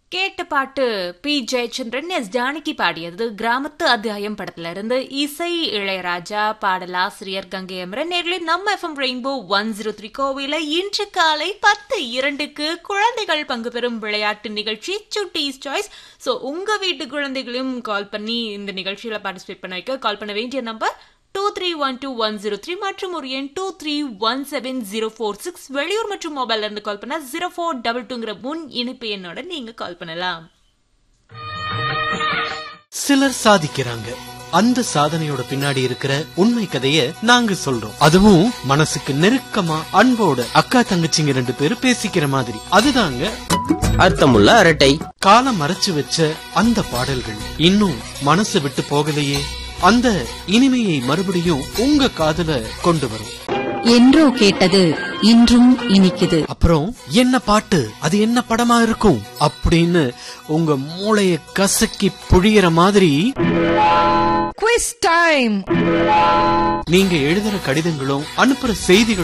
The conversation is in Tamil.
கேட்ட பாட்டு பி ஜெயச்சந்திரன் எஸ் ஜானகி பாடியது கிராமத்து அத்தியாயம் படத்துல இருந்து இசை இளையராஜா பாடலாசிரியர் கங்கை அமரன் நேரில் நம்ம FM rainbow one zero three கோவில இன்று காலை பத்து இரண்டுக்கு குழந்தைகள் பங்கு பெறும் விளையாட்டு நிகழ்ச்சி சுட்டீஸ் சாய்ஸ் ஸோ உங்க வீட்டு குழந்தைகளையும் கால் பண்ணி இந்த நிகழ்ச்சியில பார்ட்டிசிபேட் பண்ண வைக்க கால் பண்ண வேண்டிய number two three one two one zero three மற்றும் ஒரு எண் two three one seven zero four six வெளியூர் மற்றும் மொபைல்ல இருந்து கால் பண்ணா ஜீரோ ஃபோர் டபுள் டூங்கிற முன் இணைப்பு எண்ணோட நீங்க கால் பண்ணலாம் சிலர் சாதிக்கிறாங்க அந்த சாதனையோட பின்னாடி இருக்கிற உண்மை கதைய நாங்க சொல்றோம் அதுவும் மனசுக்கு நெருக்கமா அன்போட அக்கா தங்கச்சிங்க ரெண்டு பேரும் பேசிக்கிற மாதிரி அதுதாங்க அர்த்தமுள்ள அரட்டை காலம் மறைச்சு வச்ச அந்த பாடல்கள் இன்னும் மனசு விட்டு போகலையே அந்த இனிமையை மறுபடியும் உங்க காதுல கொண்டு வரும் என்றோ கேட்டது இன்றும் இனிக்குது அப்புறம் என்ன பாட்டு அது என்ன படமா இருக்கும் அப்படின்னு உங்க மூளைய கசக்கி புழியற மாதிரி குவிஸ் டைம் நீங்க எழுதுற கடிதங்களும் அனுப்புற செய்திகளும்